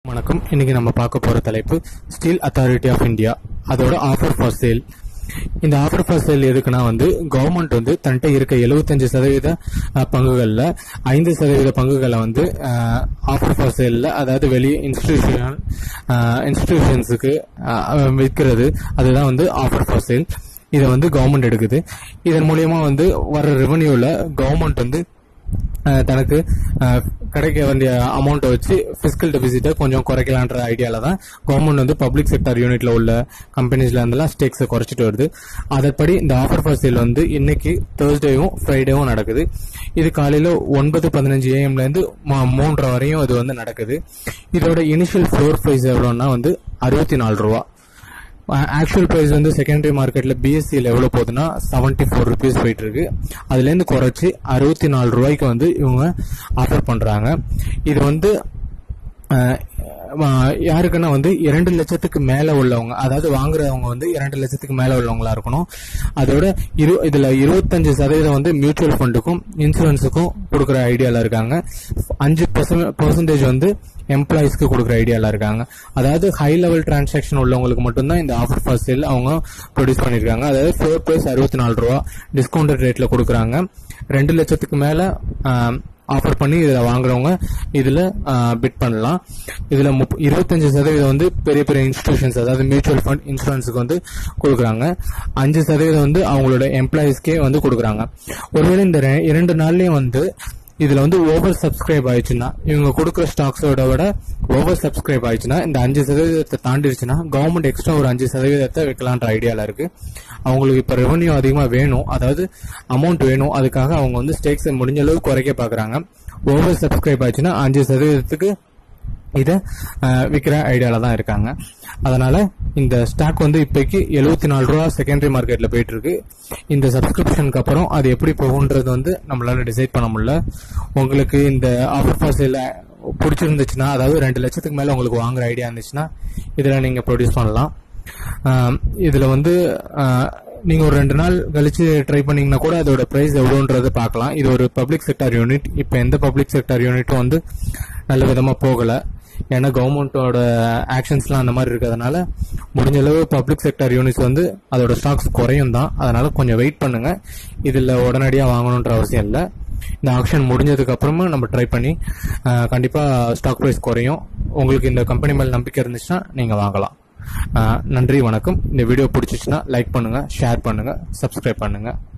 வணக்கம் இன்னைக்கு நம்ம பார்க்க போற தலைப்பு ஸ்டீல் அத்தாரிட்டி ஆஃப் இந்தியா அதோட ஆஃபர் ஃபார் சேல் இந்த ஆஃபர் ஃபார் சேல் எதுக்குன்னா வந்து கவர்மெண்ட் வந்து தன்கிட்ட இருக்க 75% சதவீத அஹ், பங்குகள்ல ஐந்து சதவீத பங்குகளை வந்து ஆஃபர் ஃபார் சேல்ல அதாவது வெளியே இன்ஸ்டிடியூஷன் இன்ஸ்டிடியூஷன்ஸுக்கு விற்கிறது அதுதான் வந்து ஆஃபர் ஃபார் சேல் இதை வந்து கவர்மெண்ட் எடுக்குது இதன் மூலியமா வந்து வர ரெவன்யூல கவர்மெண்ட் வந்து அஹ் தனக்கு அஹ், கிடைக்க வேண்டிய அமௌண்ட்டை வச்சு பிசிக்கல் டெபிசிட்டை கொஞ்சம் குறைக்கலான்ற ஐடியால தான் கவர்மெண்ட் வந்து பப்ளிக் செக்டர் யூனிட்ல உள்ள கம்பெனிஸ்ல இருந்தெல்லாம் ஸ்டேக்ஸை குறைச்சிட்டு வருது அதன்படி இந்த ஆஃபர் ஃபார் சேல் வந்து இன்னைக்கு தேர்ஸ்டேவும் ஃப்ரைடேவும் நடக்குது இது காலையில ஒன்பது பதினஞ்சு ஏஎம்ல இருந்து ம- மூன்றரை வரையும் இது வந்து நடக்குது இதோட இனிஷியல் ஃப்ளோர் பிரைஸ் எவ்வளோன்னா வந்து அறுபத்தி நாலு ரூபா ஆக்சுவல் பிரைஸ் வந்து செகண்டரி மார்க்கெட்ல பிஎஸ்சியில் எவ்வளோ போகுதுன்னா செவன்ட்டி ஃபோர் ருபீஸ் போயிட்டு இருக்கு அதுலேருந்து குறைச்சி அறுபத்தி நாலு ரூபாய்க்கு வந்து இவங்க ஆஃபர் பண்றாங்க இது வந்து அஹ், அஹ், யாருக்குன்னா வந்து இரண்டு லட்சத்துக்கு மேல உள்ளவங்க அதாவது வாங்குறவங்க வந்து இரண்டு லட்சத்துக்கு மேல உள்ளவங்களா இருக்கணும் அதோட இரு இதுல இருபத்தஞ்சு சதவீதம் வந்து மியூச்சுவல் ஃபண்டுக்கும் இன்சூரன்ஸுக்கும் கொடுக்குற ஐடியால இருக்காங்க அஞ்சு பர்சன்டேஜ் வந்து எம்ப்ளாயிஸ்க்கு கொடுக்குற ஐடியால இருக்காங்க அதாவது ஹை லெவல் டிரான்சாக்ஷன் உள்ளவங்களுக்கு மட்டும்தான் இந்த ஆஃபர் ஃபார் சேல் அவங்க ப்ரொடியூஸ் பண்ணிருக்காங்க அதாவது ஃப்ளோர் பிரைஸ் அறுபத்தி நாலு ரூபா டிஸ்கவுண்டட் ரேட்ல கொடுக்குறாங்க ரெண்டு லட்சத்துக்கு மேல ஆஃபர் பண்ணி இதில் வாங்குறவங்க இதில் பிட் பண்ணலாம் இதில் முப் இருபத்தஞ்சு சதவீதம் வந்து பெரிய பெரிய இன்ஸ்டிடியூஷன்ஸ் அதாவது மியூச்சுவல் ஃபண்ட் இன்சூரன்ஸுக்கு வந்து கொடுக்குறாங்க அஞ்சு சதவீதம் வந்து அவங்களோட எம்ப்ளாயிஸ்க்கே வந்து கொடுக்குறாங்க ஒருவேளை இந்த ரெ- இரண்டு நாள்லயும் வந்து இதுல வந்து ஓவர் சப்ஸ்கிரைப் ஆயிடுச்சுன்னா இவங்க கொடுக்குற ஸ்டாக்ஸோட விட ஓவர் சப்ஸ்கிரைப் ஆயிடுச்சுன்னா இந்த அஞ்சு சதவீதத்தை தாண்டிடுச்சுன்னா கவர்மெண்ட் எக்ஸ்ட்ரா ஒரு அஞ்சு சதவீதத்தை வைக்கலான்ற ஐடியால இருக்கு அவங்களுக்கு இப்ப ரெவன்யூ அதிகமா வேணும் அதாவது அமௌண்ட் வேணும் அதுக்காக அவங்க வந்து ஸ்டேக்ஸை முடிஞ்ச அளவு குறைக்க பாக்குறாங்க ஓவர் சப்ஸ்கிரைப் ஆயிடுச்சுன்னா அஞ்சு சதவீதத்துக்கு இதை விற்கிற ஐடியால தான் இருக்காங்க அதனால இந்த ஸ்டாக் வந்து இப்போக்கு எழுபத்தி நாலு ரூபா செகண்டரி மார்க்கெட்ல போயிட்டு இருக்கு இந்த சப்ஸ்கிரிப்ஷனுக்கு அப்புறம் அது எப்படி போகுன்றது வந்து நம்மளால டிசைட் பண்ண முடியல உங்களுக்கு இந்த ஆஃபர் ஃபாசில் பிடிச்சிருந்துச்சுன்னா அதாவது ரெண்டு லட்சத்துக்கு மேல உங்களுக்கு வாங்குற ஐடியா இருந்துச்சுன்னா இதுல நீங்க ப்ரொடியூஸ் பண்ணலாம் ஆம், இதுல வந்து ஆ, நீங்க ஒரு ரெண்டு நாள் கழிச்சு ட்ரை பண்ணீங்கன்னா கூட அதோட பிரைஸ் எவ்வளோன்றது பார்க்கலாம் இது ஒரு பப்ளிக் செக்டார் யூனிட் இப்போ எந்த பப்ளிக் செக்டார் யூனிட்டும் வந்து நல்ல விதமா போகல ஏன்னா கவர்மெண்ட்டோட ஆக்ஷன்ஸ்லாம் அந்த மாதிரி இருக்கிறதுனால முடிஞ்ச அளவு பப்ளிக் செக்டார் யூனிட்ஸ் வந்து அதோட ஸ்டாக்ஸ் குறையும் தான் அதனால கொஞ்சம் வெயிட் பண்ணுங்க இதில் உடனடியாக வாங்கணுன்ற அவசியம் இல்லை இந்த ஆக்ஷன் முடிஞ்சதுக்கு அப்புறமா நம்ம ட்ரை பண்ணி அஹ், கண்டிப்பா ஸ்டாக் ப்ரைஸ் குறையும் உங்களுக்கு இந்த கம்பெனி மேல் நம்பிக்கை இருந்துச்சுன்னா நீங்க வாங்கலாம் அஹ், நன்றி வணக்கம் இந்த வீடியோ பிடிச்சிச்சுன்னா லைக் பண்ணுங்க ஷேர் பண்ணுங்க சப்ஸ்கிரைப் பண்ணுங்க